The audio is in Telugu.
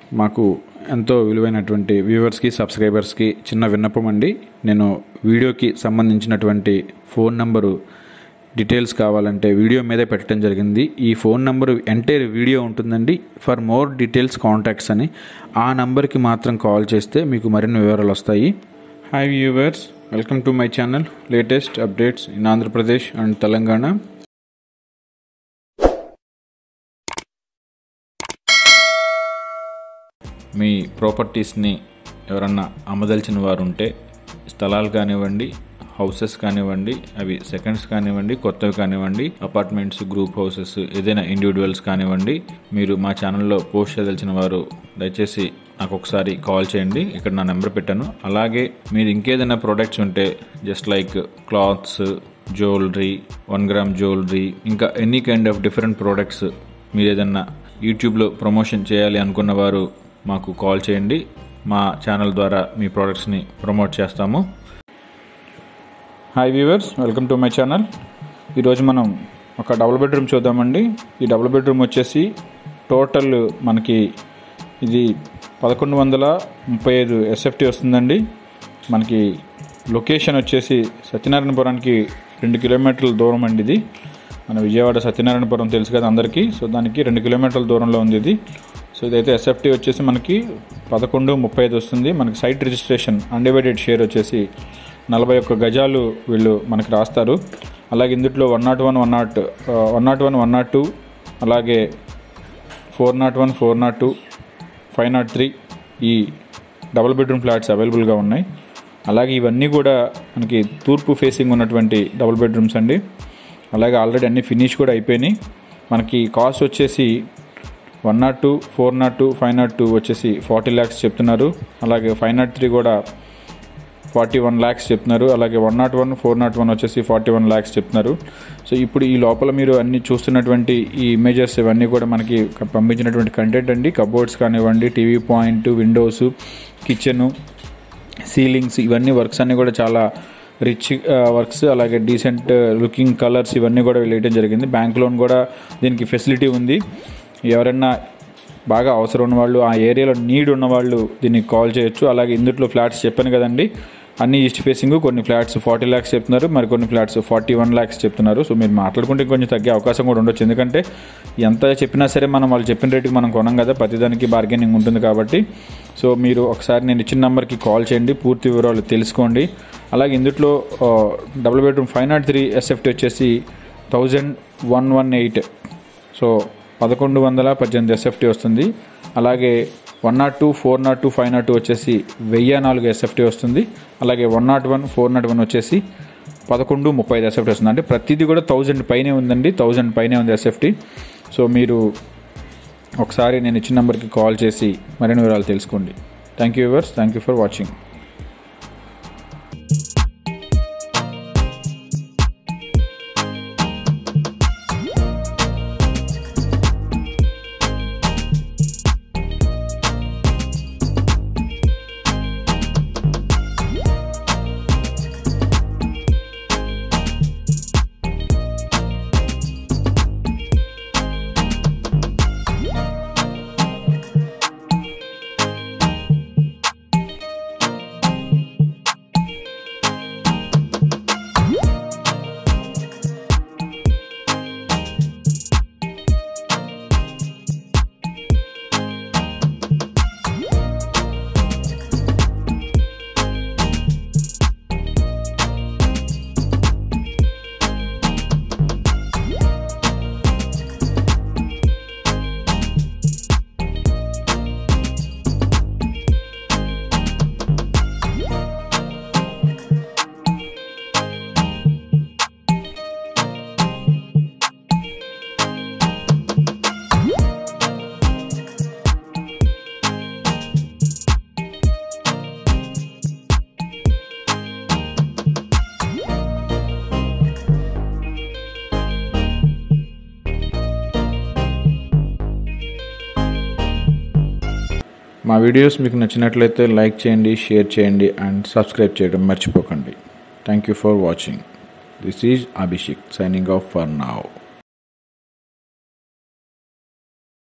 మాకు ఎంతో విలువైనటువంటి వ్యూవర్స్కి సబ్స్క్రైబర్స్కి చిన్న విన్నపం అండి నేను వీడియోకి సంబంధించినటువంటి ఫోన్ నంబరు డీటెయిల్స్ కావాలంటే వీడియో మీదే పెట్టడం జరిగింది ఈ ఫోన్ నంబరు ఎంటైర్ వీడియో ఉంటుందండి ఫర్ మోర్ డీటెయిల్స్ కాంటాక్ట్స్ అని ఆ నంబర్కి మాత్రం కాల్ చేస్తే మీకు మరిన్ని వివరాలు వస్తాయి hi viewers welcome to my channel latest updates in Andhra Pradesh and Telangana మీ ప్రాపర్టీస్ని ఎవరన్నా అమ్మదలిచిన వారు ఉంటే స్థలాలు కానివ్వండి హౌసెస్ కానివ్వండి అవి సెకండ్స్ కానివ్వండి కొత్తవి కానివ్వండి అపార్ట్మెంట్స్ గ్రూప్ హౌసెస్ ఏదైనా ఇండివిజువల్స్ కానివ్వండి మీరు మా ఛానల్లో పోస్ట్ చేయదలిచిన వారు దయచేసి నాకు ఒకసారి కాల్ చేయండి ఇక్కడ నా నెంబర్ పెట్టాను అలాగే మీరు ఇంకేదైనా ప్రోడక్ట్స్ ఉంటే just like clothes jewellery one gram jewellery ఇంకా any kind of different products మీరు ఏదన్నా యూట్యూబ్లో ప్రమోషన్ చేయాలి అనుకున్న వారు మాకు కాల్ చేయండి మా ఛానల్ ద్వారా మీ ప్రోడక్ట్స్ని ప్రమోట్ చేస్తాము hi viewers welcome to my channel ఈరోజు మనం ఒక డబుల్ బెడ్రూమ్ చూద్దామండి ఈ డబుల్ బెడ్రూమ్ వచ్చేసి టోటల్ మనకి ఇది పదకొండు వందల ముప్పై ఐదు ఎస్ఎఫ్టీ వస్తుందండి మనకి లొకేషన్ వచ్చేసి సత్యనారాయణపురానికి రెండు కిలోమీటర్ల దూరం అండి ఇది మన విజయవాడ సత్యనారాయణపురం తెలుసు కదా అందరికీ సో దానికి రెండు కిలోమీటర్ల దూరంలో ఉంది ఇది సో ఇదైతే ఎస్ఎఫ్టీ వచ్చేసి మనకి పదకొండు ముప్పై ఐదు వస్తుంది మనకి సైట్ రిజిస్ట్రేషన్ అన్డివైడెడ్ షేర్ వచ్చేసి నలభై ఒక్క గజాలు వీళ్ళు మనకి రాస్తారు అలాగే ఇందులో one nought one one nought one nought one one nought two అలాగే four nought one four nought two five nought three ఈ డబుల్ బెడ్రూమ్ ఫ్లాట్స్ అవైలబుల్గా ఉన్నాయి అలాగే ఇవన్నీ కూడా మనకి తూర్పు ఫేసింగ్ ఉన్నటువంటి డబుల్ బెడ్రూమ్స్ అండి అలాగే ఆల్రెడీ అన్ని ఫినిష్ కూడా అయిపోయినాయి మనకి కాస్ట్ వచ్చేసి one nought two four nought two five nought two వచ్చేసి ఫార్టీ ల్యాక్స్ చెప్తున్నారు అలాగే ఫైవ్ నాట్ త్రీ కూడా ఫార్టీ వన్ ల్యాక్స్ చెప్తున్నారు అలాగే one nought one four nought one వచ్చేసి ఫార్టీ వన్ ల్యాక్స్ చెప్తున్నారు సో ఇప్పుడు ఈ లోపల మీరు అన్ని చూస్తున్నటువంటి ఈ ఇమేజెస్ ఇవన్నీ కూడా మనకి పంపించినటువంటి కంటెంట్ అండి కబోర్డ్స్ కానివ్వండి TV point windows kitchen ceilings ఇవన్నీ వర్క్స్ అన్నీ కూడా చాలా రిచ్ వర్క్స్ అలాగే డీసెంట్ లుకింగ్ కలర్స్ ఇవన్నీ కూడా వేయడం జరిగింది బ్యాంక్ లోన్ కూడా దీనికి ఫెసిలిటీ ఉంది ఎవరైనా బాగా అవసరం ఉన్నవాళ్ళు ఆ ఏరియాలో నీడ్ ఉన్నవాళ్ళు దీనికి కాల్ చేయొచ్చు అలాగే ఇందులో ఫ్లాట్స్ చెప్పాను కదండి అన్ని ఈస్ట్ ఫేసింగ్ కొన్ని ఫ్లాట్స్ ఫార్టీ ల్యాక్స్ చెప్తున్నారు మరి కొన్ని ఫ్లాట్స్ ఫార్టీ వన్ ల్యాక్స్ చెప్తున్నారు సో మీరు మాట్లాడుకుంటే కొంచెం తగ్గే అవకాశం కూడా ఉండొచ్చు ఎందుకంటే ఎంత చెప్పినా సరే మనం వాళ్ళు చెప్పిన రేటుకి మనం కొనం కదా ప్రతిదానికి బార్గెనింగ్ ఉంటుంది కాబట్టి సో మీరు ఒకసారి నేను ఇచ్చిన నెంబర్కి కాల్ చేయండి పూర్తి వివరాలు తెలుసుకోండి అలాగే ఇందులో double bedroom five nought three SFT వచ్చేసి thousand one one eight so పదకొండు వందల పద్దెనిమిది ఎస్ఎఫ్టీ వస్తుంది అలాగే one nought two four nought two five nought two వచ్చేసి వెయ్యి నాలుగు ఎస్ఎఫ్టీ వస్తుంది అలాగే one nought one four nought one వచ్చేసి పదకొండు ముప్పై ఐదు ఎస్ఎఫ్టీ వస్తుంది అంటే ప్రతిదీ కూడా థౌజండ్ పైనే ఉందండి థౌజండ్ పైనే ఉంది ఎస్ఎఫ్టీ సో మీరు ఒకసారి నేను ఇచ్చిన నెంబర్కి కాల్ చేసి మరిన్ని వివరాలు తెలుసుకోండి thank you viewers thank you for watching మా వీడియోస్ మీకు నచ్చినట్లయితే లైక్ చేయండి షేర్ చేయండి అండ్ సబ్స్క్రైబ్ చేయడం మర్చిపోకండి thank you for watching this is Abhishek signing off for now